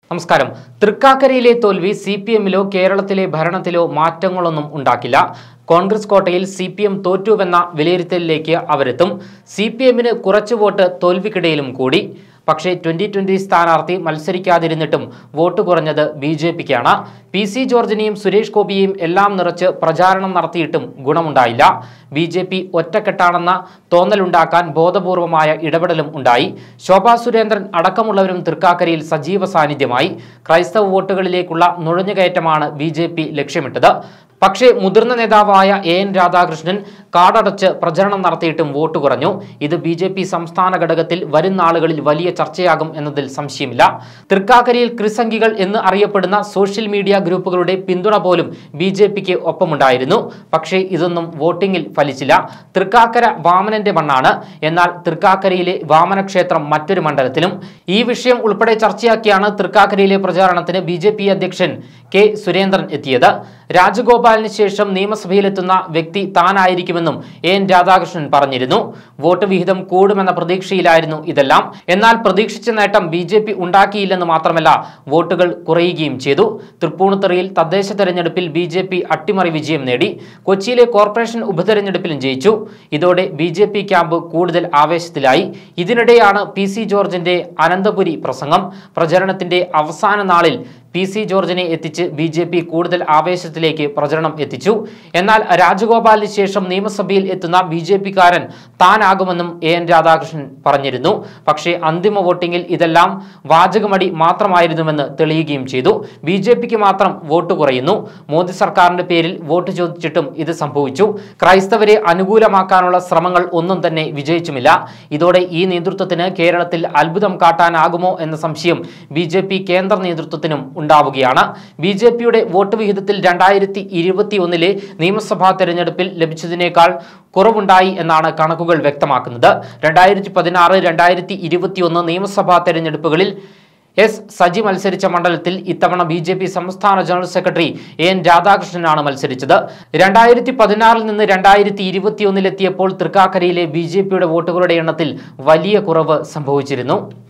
നമസ്കാരം തൃക്കാക്കരയിലെ തോൽവി C P എമ്മിലോ കേരളത്തിലെ ഭരണത്തിലോ മാറ്റങ്ങളൊന്നും ഉണ്ടാക്കില്ല കോൺഗ്രസ് കോട്ടയിൽ സി പി എം തോറ്റുവെന്ന വിലയിരുത്തലിലേക്ക് അവരെത്തും സി പി എമ്മിന് കുറച്ചു വോട്ട് തോൽവിക്കിടയിലും കൂടി പക്ഷേ ട്വന്റി ട്വന്റി സ്ഥാനാർത്ഥി മത്സരിക്കാതിരുന്നിട്ടും വോട്ട് കുറഞ്ഞത് ബി ജെ പിക്കാണ് പി സി ജോർജിനെയും സുരേഷ് ഗോപിയെയും എല്ലാം നിറച്ച് പ്രചാരണം നടത്തിയിട്ടും ഗുണമുണ്ടായില്ല ബി ജെ പി ഒറ്റക്കെട്ടാണെന്ന തോന്നലുണ്ടാക്കാൻ ബോധപൂർവമായ ഇടപെടലും ഉണ്ടായി ശോഭാ സുരേന്ദ്രൻ അടക്കമുള്ളവരും തൃക്കാക്കരയിൽ സജീവ സാന്നിധ്യമായി ക്രൈസ്തവ വോട്ടുകളിലേക്കുള്ള നുഴഞ്ഞുകയറ്റമാണ് ബി ജെ പി ലക്ഷ്യമിട്ടത് പക്ഷേ മുതിർന്ന നേതാവായ എ എൻ രാധാകൃഷ്ണൻ കാടടച്ച് പ്രചരണം നടത്തിയിട്ടും വോട്ട് കുറഞ്ഞു ഇത് ബി ജെ പി സംസ്ഥാന ഘടകത്തിൽ വരും നാളുകളിൽ വലിയ ചർച്ചയാകും എന്നതിൽ സംശയമില്ല തൃക്കാക്കരയിൽ ക്രിസംഖികൾ എന്ന് അറിയപ്പെടുന്ന സോഷ്യൽ മീഡിയ ഗ്രൂപ്പുകളുടെ പിന്തുണ പോലും ബി ജെ പിക്ക് ഒപ്പമുണ്ടായിരുന്നു പക്ഷേ ഇതൊന്നും വോട്ടിംഗിൽ ഫലിച്ചില്ല തൃക്കാക്കര വാമനന്റെ മണ്ണാണ് എന്നാൽ തൃക്കാക്കരയിലെ വാമനക്ഷേത്രം മറ്റൊരു മണ്ഡലത്തിലും ഈ വിഷയം ഉൾപ്പെടെ ചർച്ചയാക്കിയാണ് തൃക്കാക്കരയിലെ പ്രചാരണത്തിന് ബി ജെ പി അധ്യക്ഷൻ കെ സുരേന്ദ്രൻ എത്തിയത് രാജഗോപാലിന് ശേഷം നിയമസഭയിലെത്തുന്ന വ്യക്തി താനായിരിക്കുമെന്നും എ എൻ രാധാകൃഷ്ണൻ പറഞ്ഞിരുന്നു വോട്ട് വിഹിതം കൂടുമെന്ന പ്രതീക്ഷയിലായിരുന്നു ഇതെല്ലാം എന്നാൽ പ്രതീക്ഷിച്ച നേട്ടം ബി ജെ പി ഉണ്ടാക്കിയില്ലെന്ന് മാത്രമല്ല വോട്ടുകൾ കുറയുകയും ചെയ്തു തൃപ്പൂണിത്തുറയിൽ തദ്ദേശ തെരഞ്ഞെടുപ്പിൽ ബി ജെ പി അട്ടിമറി വിജയം നേടി കൊച്ചിയിലെ കോർപ്പറേഷൻ ഉപതെരഞ്ഞെടുപ്പിലും ജയിച്ചു ഇതോടെ ബി ജെ പി ക്യാമ്പ് കൂടുതൽ ആവേശത്തിലായി ഇതിനിടെയാണ് പി സി ജോർജിന്റെ അനന്തപുരി പ്രസംഗം പ്രചരണത്തിന്റെ അവസാന നാളിൽ പി സി ജോർജിനെ എത്തിച്ച് ബി ജെ പി കൂടുതൽ ആവേശത്തിലേക്ക് പ്രചരണം എത്തിച്ചു എന്നാൽ രാജഗോപാലിന് ശേഷം നിയമസഭയിൽ എത്തുന്ന ബി ജെ പിക്കാരൻ താനാകുമെന്നും എ എൻ രാധാകൃഷ്ണൻ പറഞ്ഞിരുന്നു പക്ഷേ അന്തിമ വോട്ടിംഗിൽ ഇതെല്ലാം വാചകമടി മാത്രമായിരുന്നുവെന്ന് തെളിയുകയും ചെയ്തു ബി ജെ പിക്ക് മാത്രം വോട്ട് കുറയുന്നു മോദി സർക്കാരിന്റെ പേരിൽ വോട്ട് ചോദിച്ചിട്ടും ഇത് സംഭവിച്ചു ക്രൈസ്തവരെ അനുകൂലമാക്കാനുള്ള ശ്രമങ്ങൾ ഒന്നും തന്നെ വിജയിച്ചുമില്ല ഇതോടെ ഈ നേതൃത്വത്തിന് കേരളത്തിൽ അത്ഭുതം കാട്ടാനാകുമോ എന്ന സംശയം ബി ജെ പി കേന്ദ്ര നേതൃത്വത്തിനും ഉണ്ടാവുകയാണ് ബി ജെ പിയുടെ വോട്ട് വിഹിതത്തിൽ രണ്ടായിരത്തി ഇരുപത്തി ഒന്നിലെ നിയമസഭാ തെരഞ്ഞെടുപ്പിൽ ലഭിച്ചതിനേക്കാൾ കുറവുണ്ടായി എന്നാണ് കണക്കുകൾ വ്യക്തമാക്കുന്നത് രണ്ടായിരത്തി പതിനാറ് രണ്ടായിരത്തി ഇരുപത്തിയൊന്ന് നിയമസഭാ തെരഞ്ഞെടുപ്പുകളിൽ എസ് സജി മത്സരിച്ച മണ്ഡലത്തിൽ ഇത്തവണ ബി ജെ പി സംസ്ഥാന ജനറൽ സെക്രട്ടറി എ എൻ രാധാകൃഷ്ണനാണ് മത്സരിച്ചത് രണ്ടായിരത്തി പതിനാറിൽ നിന്ന് രണ്ടായിരത്തി ഇരുപത്തിയൊന്നിലെത്തിയപ്പോൾ തൃക്കാക്കരയിലെ ബി ജെ പിയുടെ വോട്ടുകളുടെ എണ്ണത്തിൽ വലിയ കുറവ് സംഭവിച്ചിരുന്നു